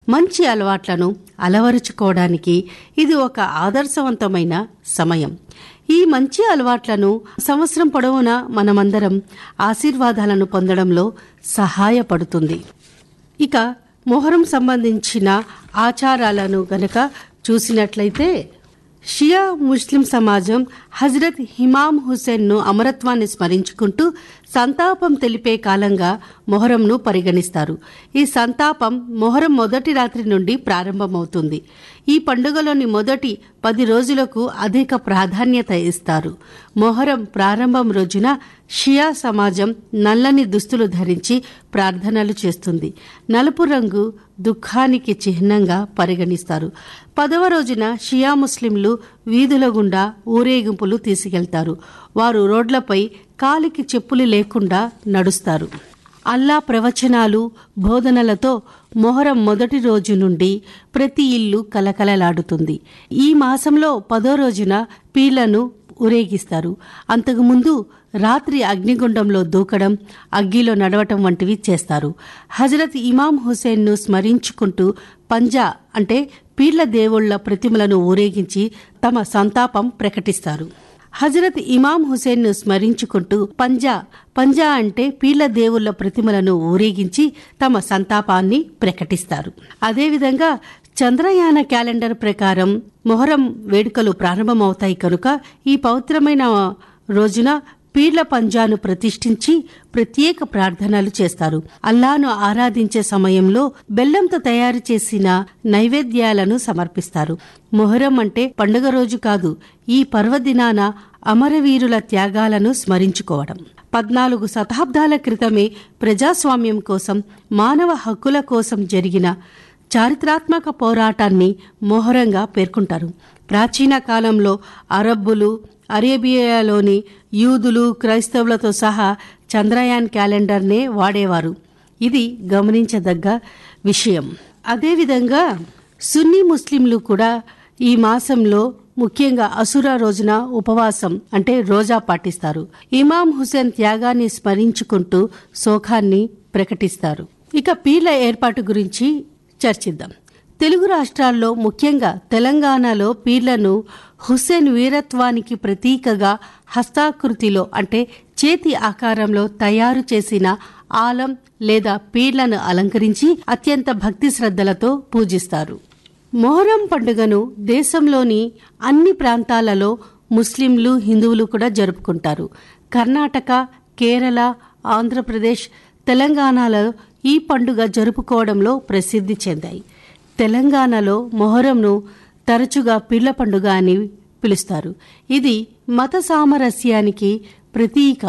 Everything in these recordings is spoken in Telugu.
మంచి అలవాట్లను అలవరుచుకోవడానికి ఇది ఒక ఆదర్శవంతమైన సమయం ఈ మంచి అలవాట్లను సంవత్సరం పొడవునా మనమందరం ఆశీర్వాదాలను పొందడంలో సహాయపడుతుంది ఇక మొహరం సంబంధించిన ఆచారాలను గనక చూసినట్లయితే షియా ముస్లిం సమాజం హజరత్ హిమాం హుసేన్ను అమరత్వాన్ని స్మరించుకుంటూ సంతాపం తెలిపే కాలంగా మొహరంను పరిగణిస్తారు ఈ సంతాపం మొహరం మొదటి రాత్రి నుండి ప్రారంభమవుతుంది ఈ పండుగలోని మొదటి పది రోజులకు అధిక ప్రాధాన్యత ఇస్తారు మొహరం ప్రారంభం రోజున షియా సమాజం నల్లని దుస్తులు ధరించి ప్రార్థనలు చేస్తుంది నలుపు రంగు దుఃఖానికి చిహ్నంగా పరిగణిస్తారు పదవ రోజున షియా ముస్లింలు వీధుల గుండా ఊరేగింపులు తీసుకెళ్తారు వారు రోడ్లపై కాలికి చెప్పులు లేకుండా నడుస్తారు అల్లా ప్రవచనాలు బోధనలతో మొహరం మొదటి రోజు నుండి ప్రతి ఇల్లు కలకలలాడుతుంది ఈ మాసంలో పదో రోజున పీళ్లను ఊరేగిస్తారు అంతకుముందు రాత్రి అగ్నిగుండంలో దూకడం అగ్గిలో నడవటం వంటివి చేస్తారు హజరత్ ఇమాం హుసేన్ను స్మరించుకుంటూ పంజా అంటే పీళ్ల దేవుళ్ల ప్రతిమలను ఊరేగించి తమ సంతాపం ప్రకటిస్తారు హజరత్ ఇమాం హుసేన్ను స్మరించుకుంటూ పంజా పంజా అంటే పీళ్ల దేవుళ్ల ప్రతిమలను ఊరేగించి తమ సంతాపాన్ని ప్రకటిస్తారు అదేవిధంగా చంద్రయాన క్యాలెండర్ ప్రకారం మొహరం వేడుకలు ప్రారంభమవుతాయి కనుక ఈ పవిత్రమైన రోజున పీర్ల పంజాను ప్రతిష్ఠించి ప్రత్యేక ప్రార్థనలు చేస్తారు అల్లాను ఆరాధించే సమయంలో బెల్లంతో తయారు చేసిన నైవేద్యాలను సమర్పిస్తారు మొహరం అంటే పండుగ రోజు కాదు ఈ పర్వదినాన అమరవీరుల త్యాగాలను స్మరించుకోవడం పద్నాలుగు శతాబ్దాల క్రితమే ప్రజాస్వామ్యం కోసం మానవ హక్కుల కోసం జరిగిన చారిత్రాత్మక పోరాటాన్ని మొహరంగా పేర్కొంటారు ప్రాచీన కాలంలో అరబ్బులు అరేబియాలోని యూదులు క్రైస్తవులతో సహా చంద్రయాన్ క్యాలెండర్నే వాడేవారు ఇది గమనించదగ్గ విషయం అదేవిధంగా సున్నీ ముస్లింలు కూడా ఈ మాసంలో ముఖ్యంగా అసురా రోజున ఉపవాసం అంటే రోజా పాటిస్తారు ఇమాం హుసేన్ త్యాగాన్ని స్మరించుకుంటూ శోకాన్ని ప్రకటిస్తారు ఇక పీర్ల ఏర్పాటు గురించి చర్చిద్దాం తెలుగు రాష్ట్రాల్లో ముఖ్యంగా తెలంగాణలో పీర్లను హుస్సేన్ వీరత్వానికి ప్రతీకగా హస్తాకృతిలో అంటే చేతి ఆకారంలో తయారు చేసిన ఆలం లేదా పీర్లను అలంకరించి అత్యంత భక్తి శ్రద్ధలతో పూజిస్తారు మొహరం పండుగను దేశంలోని అన్ని ప్రాంతాలలో ముస్లింలు హిందువులు కూడా జరుపుకుంటారు కర్ణాటక కేరళ ఆంధ్రప్రదేశ్ తెలంగాణలో ఈ పండుగ జరుపుకోవడంలో ప్రసిద్ధి చెందాయి తెలంగాణలో మొహరంను తరచుగా పిళ్ల పండుగ అని పిలుస్తారు ఇది మత సామరస్యానికి ప్రతీక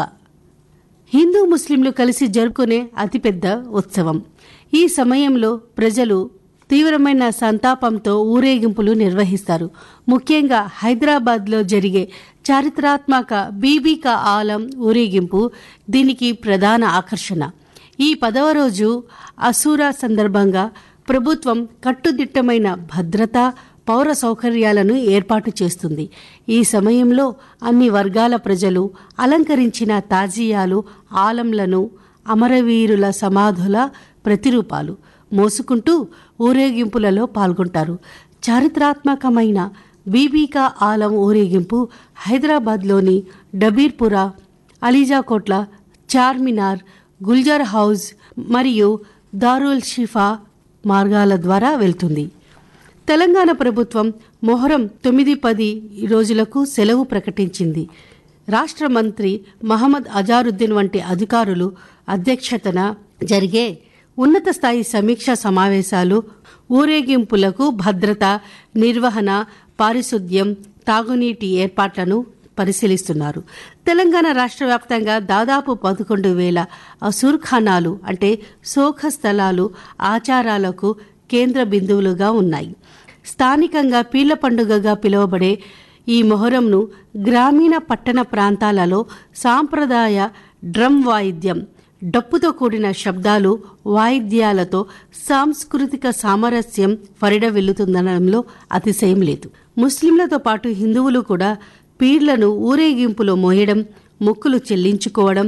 హిందూ ముస్లింలు కలిసి జరుపుకునే అతిపెద్ద ఉత్సవం ఈ సమయంలో ప్రజలు తీవ్రమైన సంతాపంతో ఊరేగింపులు నిర్వహిస్తారు ముఖ్యంగా హైదరాబాద్లో జరిగే చారిత్రాత్మక బీబీకా ఆలం ఊరేగింపు దీనికి ప్రధాన ఆకర్షణ ఈ పదవ రోజు అసూరా సందర్భంగా ప్రభుత్వం కట్టుదిట్టమైన భద్రత పౌర సౌకర్యాలను ఏర్పాటు చేస్తుంది ఈ సమయంలో అన్ని వర్గాల ప్రజలు అలంకరించిన తాజీయాలు ఆలంలను అమరవీరుల సమాధుల ప్రతిరూపాలు మోసుకుంటూ ఊరేగింపులలో పాల్గొంటారు చారిత్రాత్మకమైన బీబీకా ఆలం ఊరేగింపు హైదరాబాద్లోని డబీర్పురా అలీజాకోట్ల చార్మినార్ గుల్జర్ హౌజ్ మరియు దారుల్ షిఫా మార్గాల ద్వారా వెళ్తుంది తెలంగాణ ప్రభుత్వం మొహరం తొమ్మిది పది రోజులకు సెలవు ప్రకటించింది రాష్ట్ర మంత్రి మహమ్మద్ అజారుద్దీన్ వంటి అధికారులు అధ్యక్షతన జరిగే ఉన్నత స్థాయి సమీక్షా సమావేశాలు ఊరేగింపులకు భద్రత నిర్వహణ పారిశుద్ధ్యం తాగునీటి ఏర్పాట్లను పరిశీలిస్తున్నారు తెలంగాణ రాష్ట్ర వ్యాప్తంగా దాదాపు పదకొండు వేల అసూర్ఖానాలు అంటే శోక స్థలాలు ఆచారాలకు కేంద్ర బిందువులుగా ఉన్నాయి స్థానికంగా పీళ్ల పండుగగా పిలువబడే ఈ మొహరంను గ్రామీణ పట్టణ ప్రాంతాలలో సాంప్రదాయ డ్రమ్ వాయిద్యం డప్పుతో కూడిన శబ్దాలు వాయిద్యాలతో సాంస్కృతిక సామరస్యం ఫరిడవిల్లుతుందనడంలో అతిశయం లేదు ముస్లింలతో పాటు హిందువులు కూడా పీర్లను ఊరేగింపులో మోయడం మొక్కులు చెల్లించుకోవడం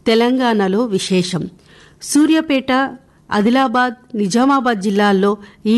తెలంగాణలో విశేషం సూర్యాపేట ఆదిలాబాద్ నిజామాబాద్ జిల్లాల్లో ఈ